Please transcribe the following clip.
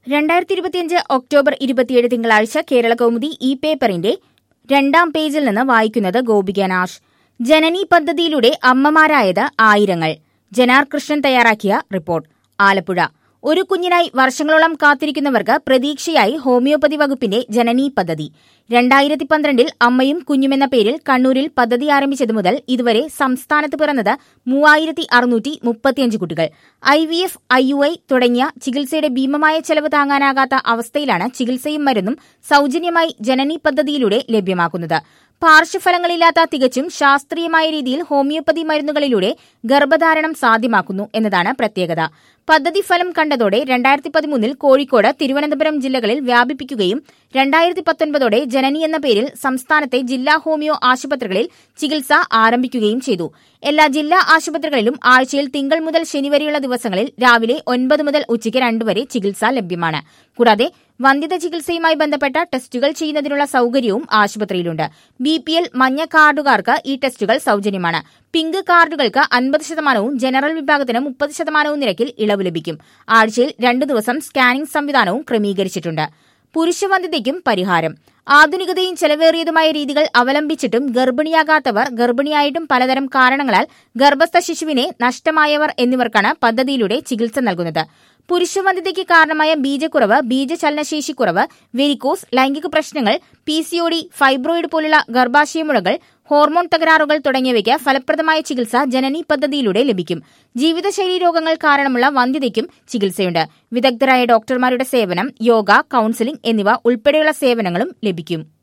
രണ്ടായിരത്തി ഇരുപത്തിയഞ്ച് ഒക്ടോബർ ഇരുപത്തിയേഴ് തിങ്കളാഴ്ച കേരള കൗമുദി ഇ പേപ്പറിന്റെ രണ്ടാം പേജിൽ നിന്ന് വായിക്കുന്നത് ഗോപിക നാഷ് ജനനി പദ്ധതിയിലൂടെ അമ്മമാരായത് ആയിരങ്ങൾ ജനാർ കൃഷ്ണൻ തയ്യാറാക്കിയ റിപ്പോർട്ട് ആലപ്പുഴ ഒരു കുഞ്ഞിനായി വർഷങ്ങളോളം കാത്തിരിക്കുന്നവർക്ക് പ്രതീക്ഷയായി ഹോമിയോപ്പതി വകുപ്പിന്റെ ജനനി പദ്ധതി രണ്ടായിരത്തി പന്ത്രണ്ടിൽ അമ്മയും കുഞ്ഞുമെന്ന പേരിൽ കണ്ണൂരിൽ പദ്ധതി ആരംഭിച്ചതു മുതൽ ഇതുവരെ സംസ്ഥാനത്ത് പിറന്നത് മൂവായിരത്തി അറുന്നൂറ്റി മുപ്പത്തിയഞ്ച് കുട്ടികൾ I V F I U I തുടങ്ങിയ ചികിത്സയുടെ ഭീമമായ ചെലവ് താങ്ങാനാകാത്ത അവസ്ഥയിലാണ് ചികിത്സയും മരുന്നും സൌജന്യമായി ജനനി പദ്ധതിയിലൂടെ ലഭ്യമാക്കുന്നത് പാർശ്വഫലങ്ങളില്ലാത്ത തികച്ചും ശാസ്ത്രീയമായ രീതിയിൽ ഹോമിയോപ്പതി മരുന്നുകളിലൂടെ ഗർഭധാരണം സാധ്യമാക്കുന്നു എന്നതാണ് പ്രത്യേകത പദ്ധതി ഫലം കണ്ടതോടെ രണ്ടായിരത്തി പതിമൂന്നിൽ കോഴിക്കോട് തിരുവനന്തപുരം ജില്ലകളിൽ വ്യാപിപ്പിക്കുകയും രണ്ടായിരത്തി പത്തൊൻപതോടെ ജനനി എന്ന പേരിൽ സംസ്ഥാനത്തെ ജില്ലാ ഹോമിയോ ആശുപത്രികളിൽ ചികിത്സ ആരംഭിക്കുകയും ചെയ്തു എല്ലാ ജില്ലാ ആശുപത്രികളിലും ആഴ്ചയിൽ തിങ്കൾ മുതൽ ശനി വരെയുള്ള ദിവസങ്ങളിൽ രാവിലെ ഒൻപത് മുതൽ ഉച്ചയ്ക്ക് രണ്ട് വരെ ചികിത്സ ലഭ്യമാണ് കൂടാതെ വന്ധ്യത ചികിത്സയുമായി ബന്ധപ്പെട്ട ടെസ്റ്റുകൾ ചെയ്യുന്നതിനുള്ള സൌകര്യവും ആശുപത്രിയിലുണ്ട് ബി പി എൽ മഞ്ഞ കാർഡുകാർക്ക് ഈ ടെസ്റ്റുകൾ സൌജന്യമാണ് പിങ്ക് കാർഡുകൾക്ക് അൻപത് ശതമാനവും ജനറൽ വിഭാഗത്തിന് മുപ്പത് ശതമാനവും നിരക്കിൽ ഇളവ് ലഭിക്കും ആഴ്ചയിൽ രണ്ടു ദിവസം സ്കാനിംഗ് സംവിധാനവും ക്രമീകരിച്ചിട്ടുണ്ട് പുരുഷവന്ധ്യതയ്ക്കും പരിഹാരം ആധുനികതയും ചെലവേറിയതുമായ രീതികൾ അവലംബിച്ചിട്ടും ഗർഭിണിയാകാത്തവർ ഗർഭിണിയായിട്ടും പലതരം കാരണങ്ങളാൽ ഗർഭസ്ഥ ശിശുവിനെ നഷ്ടമായവർ എന്നിവർക്കാണ് പദ്ധതിയിലൂടെ ചികിത്സ നൽകുന്നത് പുരുഷവന്ധ്യതയ്ക്ക് കാരണമായ ബീജക്കുറവ് ബീജചലനശേഷിക്കുറവ് വെരിക്കോസ് ലൈംഗിക പ്രശ്നങ്ങൾ P C O D fibroid പോലുള്ള ഗർഭാശയമുഴകൾ ഹോർമോൺ തകരാറുകൾ തുടങ്ങിയവയ്ക്ക് ഫലപ്രദമായ ചികിത്സ ജനനി പദ്ധതിയിലൂടെ ലഭിക്കും ജീവിതശൈലി രോഗങ്ങൾ കാരണമുള്ള വന്ധ്യതയ്ക്കും ചികിത്സയുണ്ട് വിദഗ്ധരായ ഡോക്ടർമാരുടെ സേവനം യോഗ കൌൺസിലിംഗ് എന്നിവ ഉൾപ്പെടെയുള്ള സേവനങ്ങളും ലഭിക്കും